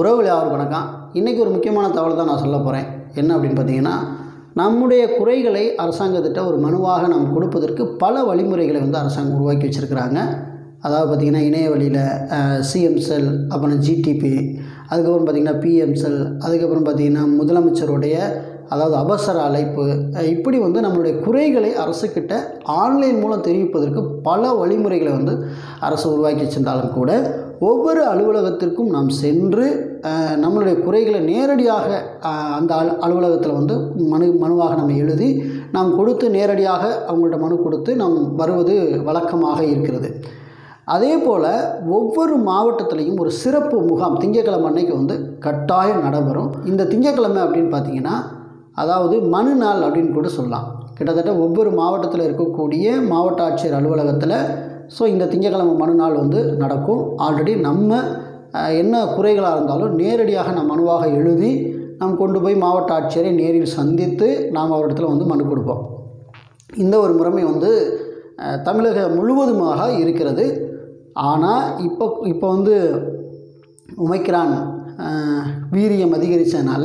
உறவுகள் யாரும் வணக்கம் இன்றைக்கி ஒரு முக்கியமான தகவல் தான் நான் சொல்ல போகிறேன் என்ன அப்படின்னு பார்த்தீங்கன்னா நம்முடைய குறைகளை அரசாங்கத்திட்ட ஒரு மனுவாக நாம் கொடுப்பதற்கு பல வழிமுறைகளை வந்து அரசாங்கம் உருவாக்கி வச்சுருக்கிறாங்க அதாவது பார்த்திங்கன்னா இணைய வழியில் சிஎம் செல் அப்புறம் ஜிடிபி அதுக்கப்புறம் பார்த்திங்கன்னா பிஎம் செல் அதுக்கப்புறம் பார்த்திங்கன்னா முதலமைச்சருடைய அதாவது அவசர அழைப்பு அஹ் இப்படி வந்து நம்மளுடைய குறைகளை அரசுக்கிட்ட ஆன்லைன் மூலம் தெரிவிப்பதற்கு பல வழிமுறைகளை வந்து அரசு உருவாக்கி வச்சிருந்தாலும் கூட ஒவ்வொரு அலுவலகத்திற்கும் நாம் சென்று அஹ், நம்மளுடைய குறைகளை நேரடியாக அஹ், அந்த அலு அலுவலகத்தில் வந்து மனு மனுவாக நம்ம எழுதி நாம் கொடுத்து நேரடியாக அவங்கள்ட்ட மனு கொடுத்து நாம் வருவது வழக்கமாக இருக்கிறது அதே போல் ஒவ்வொரு மாவட்டத்திலையும் ஒரு சிறப்பு முகாம் திங்கட்கிழமை அன்னைக்கு வந்து கட்டாயம் நடைபெறும் இந்த திங்கட்கிழமை அப்படின்னு பார்த்தீங்கன்னா அதாவது மனு நாள் அப்படின்னு கூட சொல்லலாம் கிட்டத்தட்ட ஒவ்வொரு மாவட்டத்தில் இருக்கக்கூடிய மாவட்ட ஆட்சியர் அலுவலகத்தில் ஸோ இந்த திங்கட்கிழமை மனு நாள் வந்து நடக்கும் ஆல்ரெடி நம்ம அஹ், என்ன குறைகளாக இருந்தாலும் நேரடியாக நம்ம மனுவாக எழுதி நாம் கொண்டு போய் மாவட்ட ஆட்சியரை நேரில் சந்தித்து நாம் அவரிடத்துல வந்து மனு கொடுப்போம் இந்த ஒரு முறைமை வந்து அஹ், தமிழகம் முழுவதுமாக இருக்கிறது ஆனால் இப்போ இப்போ வந்து உமைக்கிறான் அஹ், வீரியம் அதிகரித்ததுனால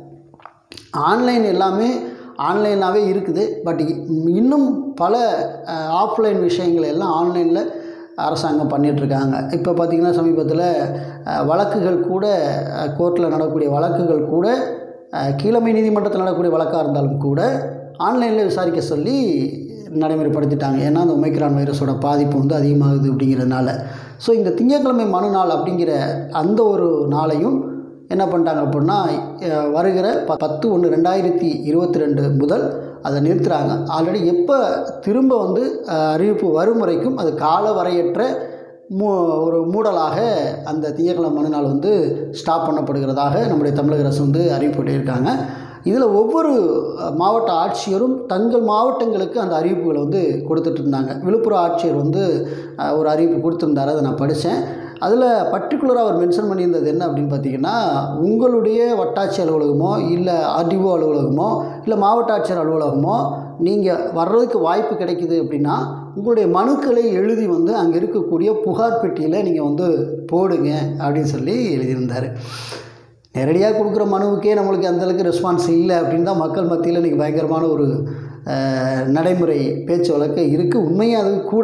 ஆன்லைன் எல்லாமே ஆன்லைனாகவே இருக்குது பட் இன்னும் பல ஆஃப்லைன் விஷயங்கள் எல்லாம் ஆன்லைனில் அரசாங்கம் பண்ணிகிட்ருக்காங்க இப்போ பார்த்திங்கன்னா சமீபத்தில் அஹ், வழக்குகள் கூட கோர்ட்டில் நடக்கக்கூடிய வழக்குகள் கூட அஹ், கீழமை நீதிமன்றத்தில் நடக்கக்கூடிய வழக்காக இருந்தாலும் கூட ஆன்லைனில் விசாரிக்க சொல்லி நடைமுறைப்படுத்திட்டாங்க ஏன்னா அந்த ஒமைக்ரான் வைரஸோட பாதிப்பு வந்து அதிகமாகுது அப்படிங்கிறதுனால ஸோ இந்த திங்கட்கிழமை மனு நாள் அப்படிங்கிற அந்த ஒரு நாளையும் என்ன பண்ணிட்டாங்க அப்படின்னா அஹ், வருகிற ப பத்து ஒன்று ரெண்டாயிரத்தி இருபத்தி ரெண்டு முதல் அதை நிறுத்துகிறாங்க ஆல்ரெடி எப்போ திரும்ப வந்து அஹ், அறிவிப்பு வரும் வரைக்கும் அது கால வரையற்ற மூ ஒரு மூடலாக அந்த திங்கட்கிழமை மனு நாள் வந்து ஸ்டாப் பண்ணப்படுகிறதாக நம்முடைய தமிழக அரசு வந்து அறிவிப்பு வெளியிட்டிருக்காங்க இதில் ஒவ்வொரு அஹ், மாவட்ட ஆட்சியரும் தங்கள் மாவட்டங்களுக்கு அந்த அறிவிப்புகளை வந்து கொடுத்துட்டு இருந்தாங்க விழுப்புரம் ஆட்சியர் வந்து அஹ், ஒரு அறிவிப்பு கொடுத்துருந்தாரு அதை நான் படித்தேன் அதில் பர்டிகுலராக அவர் மென்ஷன் பண்ணியிருந்தது என்ன அப்படின்னு பார்த்தீங்கன்னா உங்களுடைய வட்டாட்சி அலுவலகமோ இல்லை ஆர்டிஓ அலுவலகமோ இல்லை மாவட்ட ஆட்சியர் அலுவலகமோ நீங்கள் வர்றதுக்கு வாய்ப்பு கிடைக்குது அப்படின்னா உங்களுடைய மனுக்களை எழுதி வந்து அங்கே இருக்கக்கூடிய புகார் பெட்டியில் நீங்கள் வந்து போடுங்க அப்படின்னு சொல்லி எழுதியிருந்தார் நேரடியாக கொடுக்குற மனுவுக்கே நம்மளுக்கு அந்தளவுக்கு ரெஸ்பான்ஸ் இல்லை அப்படின்னு தான் மக்கள் மத்தியில் இன்றைக்கி பயங்கரமான ஒரு அஹ், நடைமுறை பேச்சு வழக்கு இருக்குது உண்மையாக அது கூட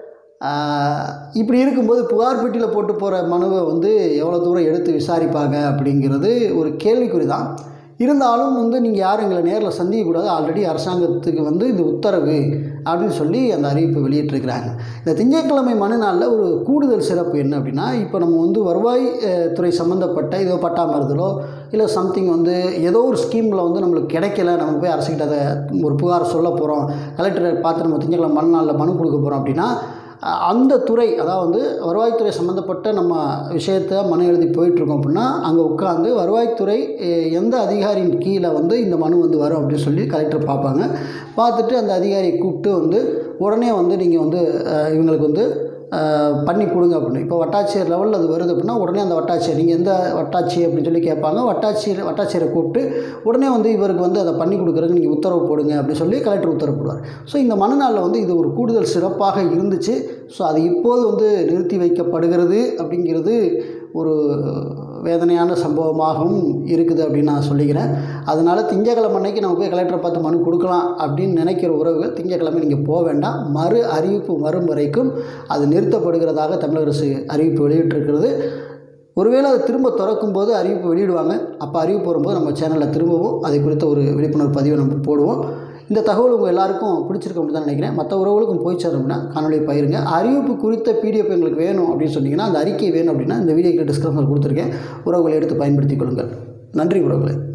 ஆஹ், இப்படி இருக்கும்போது புகார் பெட்டியில் போட்டு போகிற மனுவை வந்து எவ்வளோ தூரம் எடுத்து விசாரிப்பாங்க அப்படிங்கிறது ஒரு கேள்விக்குறி தான் இருந்தாலும் வந்து நீங்கள் யாரும் எங்களை நேரில் சந்திக்கக்கூடாது ஆல்ரெடி அரசாங்கத்துக்கு வந்து இது உத்தரவு அப்படின்னு சொல்லி அந்த அறிவிப்பை வெளியிட்டிருக்கிறாங்க இந்த திங்கட்கிழமை மனு நாளில் ஒரு கூடுதல் சிறப்பு என்ன அப்படின்னா இப்போ நம்ம வந்து வருவாய் அஹ், துறை சம்மந்தப்பட்ட ஏதோ பட்டா மருதலோ இல்லை சம்திங் வந்து ஏதோ ஒரு ஸ்கீமில் வந்து நம்மளுக்கு கிடைக்கல நம்ம போய் அரசுக்கிட்ட அதை ஒரு புகார் சொல்ல போகிறோம் கலெக்டரை பார்த்து நம்ம திங்கட்கிழமை மனு நாளில் மனு கொடுக்க போகிறோம் அப்படின்னா அஹ், அந்த துறை அதாவது வருவாய்த்துறை சம்மந்தப்பட்ட நம்ம விஷயத்தை மனு எழுதி போயிட்டுருக்கோம் அப்படின்னா அங்கே உட்காந்து வருவாய்த்துறை அஹ், எந்த அதிகாரியின் கீழே வந்து இந்த மனு வந்து வரும் அப்படின்னு சொல்லி கலெக்டர் பார்ப்பாங்க பார்த்துட்டு அந்த அதிகாரியை கூப்பிட்டு வந்து உடனே வந்து நீங்கள் வந்து அஹ், இவங்களுக்கு வந்து அஹ், பண்ணி கொடுங்க அப்படின்னு இப்போ வட்டாட்சியர் லெவலில் அது வருது அப்படின்னா உடனே அந்த வட்டாட்சியர் நீங்கள் எந்த வட்டாட்சி அப்படின்னு சொல்லி கேட்பாங்க வட்டாட்சியர் வட்டாட்சியரை கூப்பிட்டு உடனே வந்து இவருக்கு வந்து அதை பண்ணி கொடுக்குறதுக்கு நீங்கள் உத்தரவு போடுங்க அப்படின்னு சொல்லி கலெக்டர் உத்தரவு போடுவார் ஸோ இந்த மனுநாளில் வந்து இது ஒரு கூடுதல் சிறப்பாக இருந்துச்சு ஸோ அது இப்போது வந்து நிறுத்தி வைக்கப்படுகிறது அப்படிங்கிறது ஒரு வேதனையான சம்பவமாகவும் இருக்குது அப்படின்னு நான் சொல்லிக்கிறேன் அதனால் திங்கக்கிழமை அன்னைக்கு நம்ம போய் கலெக்டரை பார்த்து மனு கொடுக்கலாம் அப்படின்னு நினைக்கிற உறவுகள் திங்கக்கிழமை நீங்கள் போக வேண்டாம் மறு அறிவிப்பு வரும் வரைக்கும் அது நிறுத்தப்படுகிறதாக தமிழக அரசு அறிவிப்பு வெளியிட்டிருக்கிறது ஒருவேளை அது திரும்ப திறக்கும் போது அறிவிப்பு வெளியிடுவாங்க அப்போ அறிவிப்பு வரும்போது நம்ம சேனலில் திரும்பவும் அதை குறித்த ஒரு விழிப்புணர்வு பதிவை நம்ம போடுவோம் இந்த தகவல் உங்கள் எல்லாருக்கும் பிடிச்சிருக்க அப்படின்னு தான் நினைக்கிறேன் மற்ற உறவுகளுக்கும் போய் சேரணும்னா காணொலியை பயிருங்க அறிவிப்பு குறித்த பிடிஎஃப் எங்களுக்கு வேணும் அப்படின்னு சொன்னீங்கன்னா அந்த அறிக்கை வேணும் அப்படின்னா இந்த வீடியோக்கு டிஸ்கிரிப்ஷனில் கொடுத்துருக்கேன் உறவுகளை எடுத்து பயன்படுத்திக் கொள்ளுங்கள் நன்றி உறவுகளை